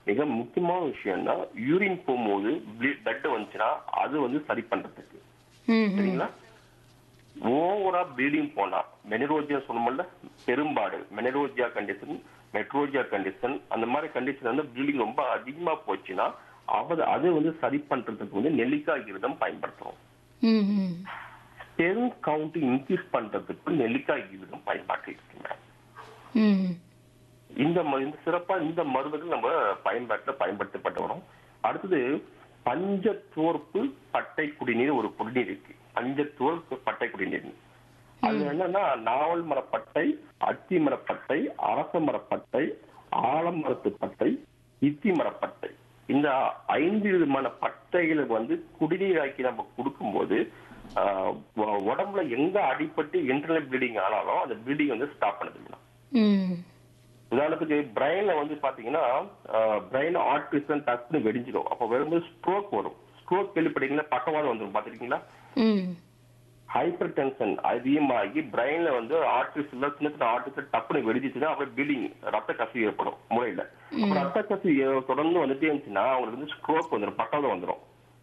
மிக முக்கியமான விஷயம்னா யூரின் போகும்போது பிளட் வந்துச்சுன்னா அது வந்து சரி பண்றதுக்கு ம் ம் சரிங்களா ஓவரா ப்ளீடிங் போனா மெனரோஜியா சொன்னோம்ல பெரும்பாடு மெனரோஜியா கண்டிஷன் மெட்ரோஜியா கண்டிஷன் அந்த மாதிரி கண்டிஷன் வந்து ப்ளீடிங் ரொம்ப அதிகமா போச்சுன்னா அவ அது வந்து சரி பண்றதுக்கு வந்து நெல்லிக்காய் கிருதம் பயன்படுத்துறோம் ம் ம் பெரும் கவுண்ட் இன்க்ரீஸ் பண்றதுக்கு நெல்லிக்காய் கிருதம் பயன்பாட்டு இருக்கு மேடம் ம் இந்த ம- இந்த சிறப்பா இந்த மருந்துகள் நம்ம பயன்பாட்டுல பயன்படுத்தப்பட்டு வரோம் அடுத்தது பஞ்சத்தோர்ப்பு பட்டை குடிநீர் ஒரு குடிநீர் இருக்கு பஞ்சத்தோர்ப்பு பட்டை குடிநீர் அது என்னன்னா நாவல் மரப்பட்டை அத்தி மரப்பட்டை அரச மரப்பட்டை ஆலமரத்து பட்டை இத்தி மரப்பட்டை இந்த ஐந்து விதமான பட்டைகளை வந்து குடிநீராக்கி நம்ம கொடுக்கும்போது ஆஹ், உ- உடம்புல எங்க அடிபட்டு இன்டர்னல் ப்ளீடிங் ஆனாலும் அந்த ப்ளீடிங் வந்து ஸ்டாப் பண்ணுது மேடம் ம் உதாரணத்துக்கு பிரெயின்ல வந்து பாத்தீங்கன்னா பிரெயின் ஆர்டிசன் டக்குன்னு வெடிஞ்சிடும் அப்போ வரும்போது ஸ்ட்ரோக் வரும் ஸ்ட்ரோக் கேள்விப்பட்டீங்களா பக்கவாதம் வந்துடும் பாத்திருக்கீங்களா ம் ஹைப்பர் டென்ஷன் அதிகமாகி பிரெயின்ல வந்து ஆர்டிஸ்ட்ல சின்ன சின்ன ஆர்டிஸ்ட் டப்புனு வெடிச்சிச்சுன்னா அப்புறம் பீடிங் ரத்த கசிவு ஏற்படும் மூளையில அப்ப ரத்த கசிவு ஏ- தொடர்ந்து வந்துட்டே இருந்துச்சுன்னா அவங்களுக்கு வந்து ஸ்ட்ரோக் வந்துடும் பக்கவாதம் வந்துடும்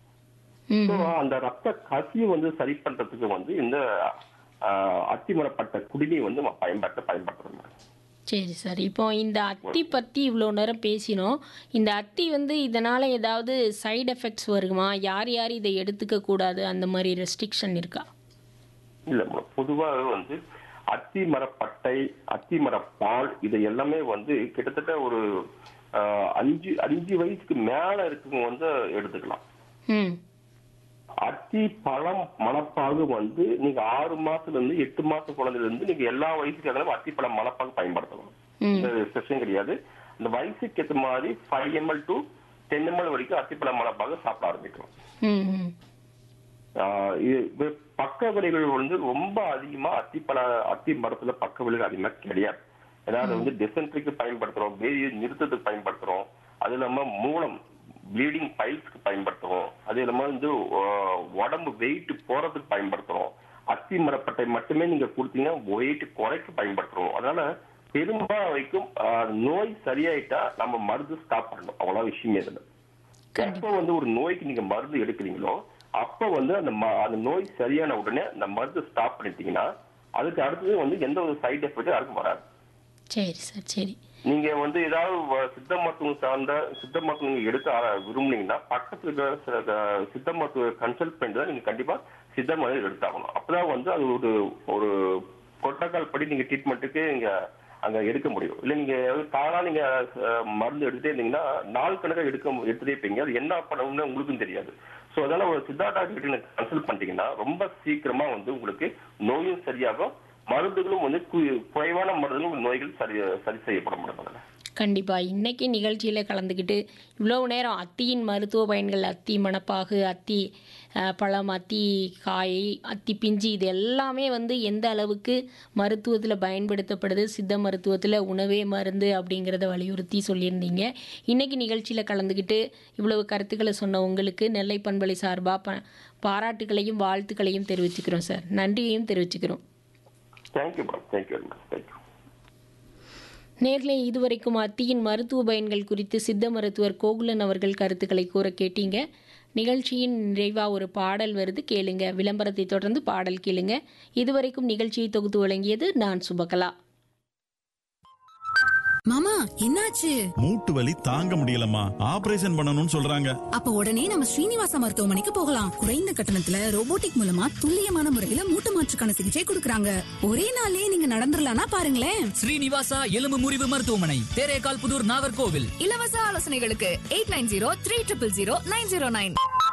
ம் So, அந்த ரத்த கசிவு வந்து சரி பண்றதுக்கு வந்து இந்த ஆஹ், அத்திமரப்பட்ட குடிநீர் வந்து நம்ம பயன்பாட்டை பயன்படுத்துறோம் சரி சார் இப்போ இந்த அத்தி பற்றி இவ்வளோ நேரம் பேசினோம் இந்த அத்தி வந்து இதனால் ஏதாவது சைடு எஃபெக்ட்ஸ் வருமா யார் யார் இதை எடுத்துக்க கூடாது அந்த மாதிரி ரெஸ்ட்ரிக்ஷன் இருக்கா இல்ல மேடம் பொதுவாக வந்து அத்தி மரப்பட்டை அத்தி மரப்பால் இது எல்லாமே வந்து கிட்டத்தட்ட ஒரு ஆஹ், அஞ்சு அஞ்சு வயசுக்கு மேல இருக்கவங்க வந்து எடுத்துக்கலாம் ம் அத்தி பழம் மணப்பாகு வந்து நீங்க ஆறு மாசத்துல இருந்து எட்டு மாசம் குழந்தைல இருந்து நீங்க எல்லா வயசுக்கு அத்தி பழம் மணப்பாகு பயன்படுத்தலாம் ம் இந்த செஷன் கிடையாது அந்த வயசுக்கு ஏற்ற மாதிரி five ml to ten ml வரைக்கும் அத்திப்பழம் மணப்பாகு சாப்பிட ஆரம்பிக்கலாம் ம் ம் ஆஹ் இது இது பக்க விளைவுகள் வந்து ரொம்ப அதிகமா அத்திப்பழ அத்தி மரத்துல பக்க விளைவுகள் அதிகமா கிடையாது ஏதாவது வந்து டிசென்ட்ரிக்கு பயன்படுத்துறோம் வேதியை நிறுத்தத்துக்கு பயன்படுத்துறோம் அது இல்லாம மூலம் ப்ளீடிங் பைல்ஸ்க்கு பயன்படுத்துறோம் அது இல்லாம வந்து ஆஹ், உடம்பு வெயிட் போறதுக்கு பயன்படுத்துறோம் அத்தி மரப்பட்டை மட்டுமே நீங்க கொடுத்தீங்கன்னா வெயிட் குறைக்க பயன்படுத்துறோம் அதனால பெரும்பாலும் வரைக்கும் ஆஹ், நோய் சரியாயிட்டா நம்ம மருந்து ஸ்டாப் பண்ணணும் அவ்வளவு விஷயமே இதுல எப்போ வந்து ஒரு நோய்க்கு நீங்க மருந்து எடுக்கிறீங்களோ அப்ப வந்து அந்த ம- அந்த நோய் சரியான உடனே அந்த மருந்து ஸ்டாப் பண்ணிட்டீங்கன்னா அதுக்கு அடுத்தது வந்து எந்த ஒரு சைடு எஃபெக்ட் யாருக்கும் வராது சரி சார் சரி நீங்க வந்து ஏதாவது வ- சித்த மருத்துவம் சார்ந்த சித்த மருத்துவம் நீங்க எடுக்க ஆர- விரும்புனீங்கன்னா பக்கத்துல இருக்கிற சில க- சித்த மருத்துவ கன்சல்ட் பண்ணி தான் நீங்க கண்டிப்பா சித்த மருந்து எடுத்தாகணும் அப்பதான் வந்து அது ஒரு ஒரு புரோட்டோகால் படி நீங்க ட்ரீட்மெண்ட்டுக்கு நீங்க அங்க எடுக்க முடியும் இல்ல நீங்க தானா நீங்க அஹ், மருந்து எடுத்துட்டே இருந்தீங்கன்னா நாள் கணக்கா எடுக்க எடுத்துட்டே இருப்பீங்க அது என்ன பண்ணணும்னு உங்களுக்கும் தெரியாது சோ அதனால ஒரு சித்தா டாக்டர் கிட்ட கன்சல்ட் பண்ணிட்டீங்கன்னா ரொம்ப சீக்கிரமா வந்து உங்களுக்கு நோயும் சரியாகும் மருந்துகளும் வந்து கு- குறைவான மருந்துகளும் நோய்கள் சரி சரி செய்யப்பட முடியும் கண்டிப்பாக இன்னைக்கு நிகழ்ச்சியில் கலந்துக்கிட்டு இவ்வளவு நேரம் அத்தியின் மருத்துவ பயன்கள் அத்தி மணப்பாகு அத்தி அஹ், பழம் அத்தி காய் அத்தி பிஞ்சு இது எல்லாமே வந்து எந்த அளவுக்கு மருத்துவத்தில் பயன்படுத்தப்படுது சித்த மருத்துவத்தில் உணவே மருந்து அப்படிங்கிறத வலியுறுத்தி சொல்லியிருந்தீங்க இன்னைக்கு நிகழ்ச்சியில் கலந்துக்கிட்டு இவ்வளவு கருத்துக்களை சொன்ன உங்களுக்கு நெல்லை பண்பலை சார்பாக ப பாராட்டுகளையும் வாழ்த்துக்களையும் தெரிவிச்சுக்கிறோம் சார் நன்றியையும் தெரிவிச்சுக்கிறோம் thank you madam thank you very much thank you நேர்லே இதுவரைக்கும் அத்தியின் மருத்துவ பயன்கள் குறித்து சித்த மருத்துவர் கோகுலன் அவர்கள் கருத்துக்களை கூற கேட்டீங்க நிகழ்ச்சியின் நிறைவா ஒரு பாடல் வருது கேளுங்க விளம்பரத்தை தொடர்ந்து பாடல் கேளுங்க இதுவரைக்கும் நிகழ்ச்சியை தொகுத்து வழங்கியது நான் சுபகலா மாமா என்னாச்சு மூட்டு வலி தாங்க முடியலம்மா ஆபரேஷன் பண்ணணும்னு சொல்றாங்க அப்ப உடனே நம்ம ஸ்ரீனிவாசா மருத்துவமனைக்கு போகலாம் குறைந்த கட்டணத்துல ரோபோட்டிக் மூலமா துல்லியமான முறையில மூட்டு மாற்றுக்கான சிகிச்சை கொடுக்கறாங்க ஒரே நாள்லயே நீங்க நடந்துடலாம்னா பாருங்களேன் ஸ்ரீனிவாசா எலும்பு முறிவு மருத்துவமனை தேரேகால் புதூர் நாகர்கோவில் இலவச ஆலோசனைகளுக்கு eight nine zero three triple zero nine zero nine